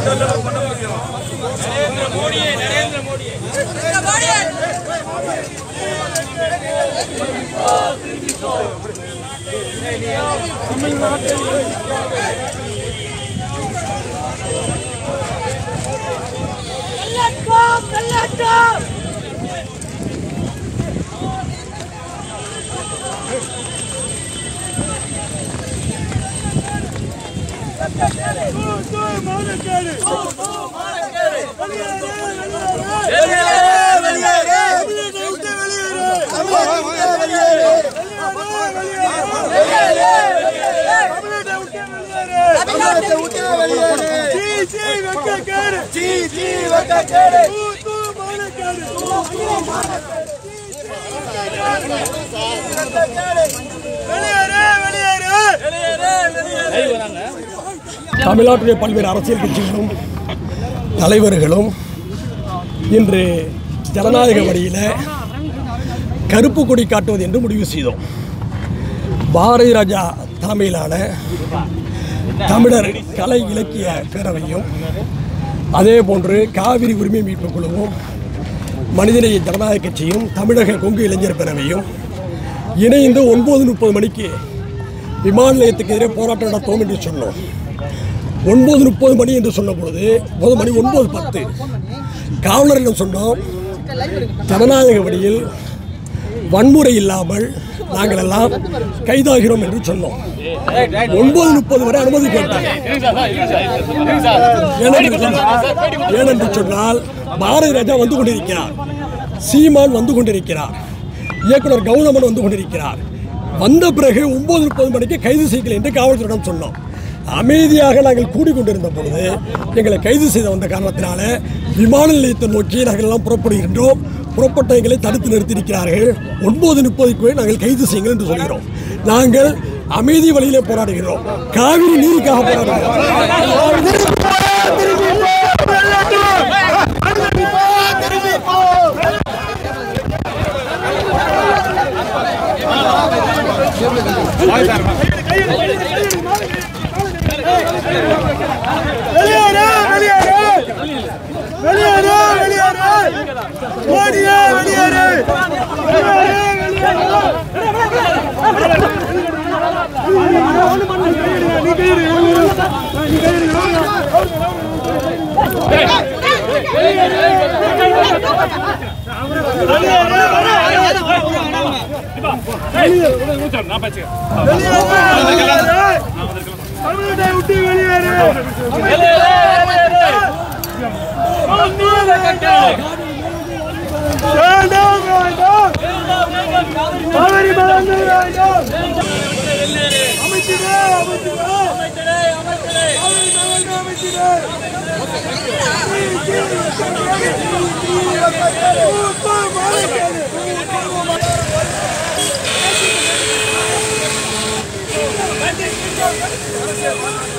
தமிழ்நாட்டுடைய பல்வேறு அரசியல் கட்சிகளும் தலைவர்களும் இன்று ஜனநாயக வழியில் கருப்பு கொடி காட்டுவது என்று முடிவு செய்தோம் பாரதி ராஜா தலைமையிலான தமிழர் கலை இலக்கிய பேரவையும் அதே போன்று காவிரி உரிமை மீட்பு குழுவும் மனிதநேய ஜனநாயக கட்சியும் தமிழக கொங்கு இளைஞர் பேரவையும் இணைந்து ஒன்பது முப்பது மணிக்கு விமான நிலையத்துக்கு எதிரே போராட்டம் நடத்துவோம் என்று சொன்னோம் ஒன்பது முப்பது மணி என்று சொன்ன பொழுது முப்பது மணி ஒன்பது பத்து காவலரிடம் சொன்னோம் ஜனநாயக வழியில் வன்முறை இல்லாமல் நாங்கள் எல்லாம் கைதாகிறோம் என்று சொன்னோம் ஒன்பது முப்பது வரை அனுமதி கேட்டோம் ஏனென்று சொன்னால் ஏனென்று சொன்னால் பாரதி ராஜா வந்து கொண்டிருக்கிறார் சீமான் வந்து கொண்டிருக்கிறார் இயக்குனர் கௌதமன் வந்து கொண்டிருக்கிறார் வந்த பிறகு ஒன்பது முப்பது மணிக்கு கைது செய்யல என்று காவல்துறையிடம் சொன்னோம் அமைதியாக நாங்கள் கூடிக்கொண்டிருந்த பொழுது எங்களை கைது செய்த வந்த காரணத்தினால விமான நிலையத்தை நோக்கி நாங்கள் எல்லாம் புறப்படுகின்றோம் புறப்பட்ட எங்களை தடுத்து நிறுத்தியிருக்கிறார்கள் ஒன்பது முப்பதுக்கு நாங்கள் கைது செய்யுங்கள் என்று சொல்கிறோம் நாங்கள் அமைதி வழியிலே போராடுகிறோம் காவிரி நீருக்காக போராடுகிறோம் வெளியேறு வெளியேறு வெளியேறு வெளியேறு மோடியே வெளியேறு வெளியேறு வெளியேறு நீ கையிடு நீ கையிடு தமிழ்நாட்டை விட்டு வெளியேறு வேண்டாம் வேண்டாம் காவிரி மறந்து வேண்டாம் அமைச்சிடு அமைச்சிடு காவிரி மறந்து அமைச்சிடு Thank you.